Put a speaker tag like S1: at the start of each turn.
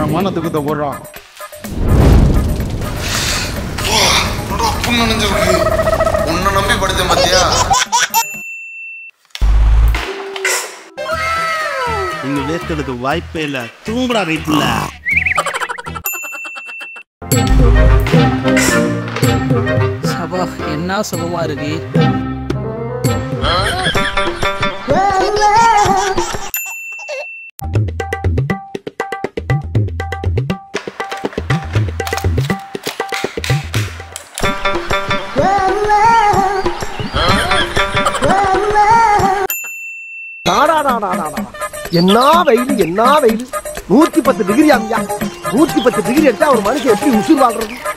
S1: தரமான துக்கத்தை போடுறான்
S2: புண்ணு நனைஞ்சிருக்கு உன்னை நம்பி படுத்தேன் பாத்தியா
S3: நீங்க வேஸ்டதுக்கு வாய்ப்பே இல்ல தூங்குடா வீட்டுல
S4: சபா என்ன சுகமா இருக்கு
S5: என்ன வெயில் என்ன வெயில் நூத்தி பத்து டிகிரி ஆமியா நூத்தி பத்து டிகிரி எடுத்தா ஒரு மனுஷன் எப்படி உசுர் வாழ்றது